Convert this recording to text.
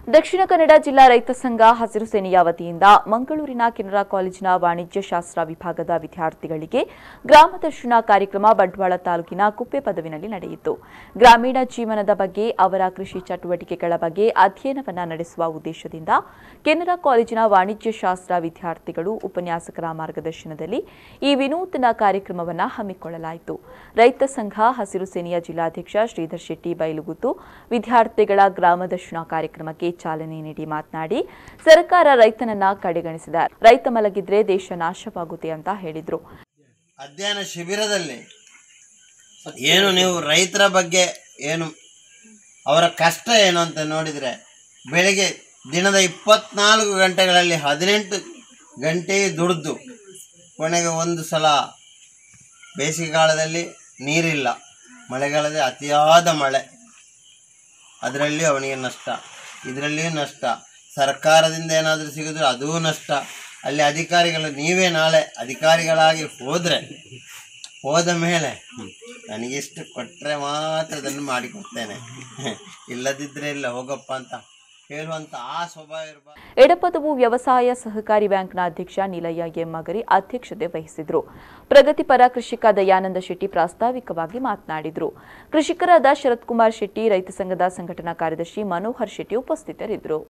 ದಕ್ಷಿಣ ಕನ್ನಡ ಜಿಲ್ಲಾ ರೈತ ಸಂಘ ಹಸಿರು ಸೇನೆಯ ವತಿಯಿಂದ ಮಂಗಳೂರಿನ ಕೆನರಾ ಕಾಲೇಜಿನ ವಾಣಿಜ್ಯ ಶಾಸ್ತ್ರ ವಿಭಾಗದ ವಿದ್ಯಾರ್ಥಿಗಳಿಗೆ ಗ್ರಾಮ ದರ್ಶನ ಕಾರ್ಯಕ್ರಮ ಬಂಟ್ವಾಳ ತಾಲೂಕಿನ ಕುಪ್ಪೆ ಪದವಿನಲ್ಲಿ ನಡೆಯಿತು ಗ್ರಾಮೀಣ ಜೀವನದ ಬಗ್ಗೆ ಅವರ ಕೃಷಿ ಚಟುವಟಿಕೆಗಳ ಬಗ್ಗೆ ಅಧ್ಯಯನವನ್ನ ನಡೆಸುವ ಉದ್ದೇಶದಿಂದ ಕೆನರಾ ಕಾಲೇಜಿನ ವಾಣಿಜ್ಯ ಶಾಸ್ತ್ರ ವಿದ್ಯಾರ್ಥಿಗಳು ಉಪನ್ಯಾಸಕರ ಮಾರ್ಗದರ್ಶನದಲ್ಲಿ ಈ ವಿನೂತನ ಕಾರ್ಯಕ್ರಮವನ್ನು ಹಮ್ಮಿಕೊಳ್ಳಲಾಯಿತು ರೈತ ಸಂಘ ಹಸಿರು ಸೇನೆಯ ಜಿಲ್ಲಾಧ್ಯಕ್ಷ ಶ್ರೀಧರ್ ಶೆಟ್ಟಿ ಬೈಲುಗುತ್ತು ವಿದ್ಯಾರ್ಥಿಗಳ ಗ್ರಾಮ ದರ್ಶನ ಕಾರ್ಯಕ್ರಮಕ್ಕೆ ಚಾಲನೆ ನೀಡಿ ಮಾತನಾಡಿ ಸರ್ಕಾರ ರೈತನನ್ನ ಕಡೆಗಣಿಸಿದೆ ರೈತ ಮಲಗಿದ್ರೆ ದೇಶ ನಾಶವಾಗುತ್ತೆ ಅಂತ ಹೇಳಿದ್ರು ಅಧ್ಯಯನ ಶಿಬಿರದಲ್ಲಿ ಏನು ನೀವು ರೈತರ ಬಗ್ಗೆ ಏನು ಅವರ ಕಷ್ಟ ಏನು ಅಂತ ನೋಡಿದರೆ ಬೆಳಿಗ್ಗೆ ದಿನದ ಇಪ್ಪತ್ನಾಲ್ಕು ಗಂಟೆಗಳಲ್ಲಿ ಹದಿನೆಂಟು ಗಂಟೆ ದುಡಿದು ಕೊನೆಗೆ ಒಂದು ಸಲ ಬೇಸಿಗೆಗಾಲದಲ್ಲಿ ನೀರಿಲ್ಲ ಮಳೆಗಾಲದಲ್ಲಿ ಅತಿಯಾದ ಮಳೆ ಅದರಲ್ಲಿ ಅವನಿಗೆ ನಷ್ಟ ಇದರಲ್ಲಿಯೂ ನಷ್ಟ ಸರ್ಕಾರದಿಂದ ಏನಾದರೂ ಸಿಗಿದ್ರೆ ಅದೂ ನಷ್ಟ ಅಲ್ಲಿ ಅಧಿಕಾರಿಗಳು ನೀವೇ ನಾಳೆ ಅಧಿಕಾರಿಗಳಾಗಿ ಹೋದರೆ ಹೋದ ಮೇಲೆ ನನಗಿಷ್ಟು ಕೊಟ್ಟರೆ ಮಾತ್ರ ಅದನ್ನು ಮಾಡಿಕೊಡ್ತೇನೆ ಇಲ್ಲದಿದ್ದರೆ ಇಲ್ಲ ಹೋಗಪ್ಪ ಅಂತ ಹೇಳುವಂಥ ಆ ಸ್ವಭಾವ ಇರಬಾರ್ದು ಎಡಪದವು ವ್ಯವಸಾಯ ಸಹಕಾರಿ ಬ್ಯಾಂಕ್ನ ಅಧ್ಯಕ್ಷ ನಿಲಯ ಎಂ ಮಗರಿ ಅಧ್ಯಕ್ಷತೆ ವಹಿಸಿದ್ರು ಪ್ರಗತಿಪರ ಕೃಷಿಕ ದಯಾನಂದ ಶೆಟ್ಟಿ ಪ್ರಾಸ್ತಾವಿಕವಾಗಿ ಮಾತನಾಡಿದರು ಕೃಷಿಕರಾದ ಶರತ್ ಕುಮಾರ್ ಶೆಟ್ಟಿ ರೈತ ಸಂಘದ ಸಂಘಟನಾ ಕಾರ್ಯದರ್ಶಿ ಮನೋಹರ್ ಶೆಟ್ಟಿ ಉಪಸ್ಥಿತರಿದ್ದರು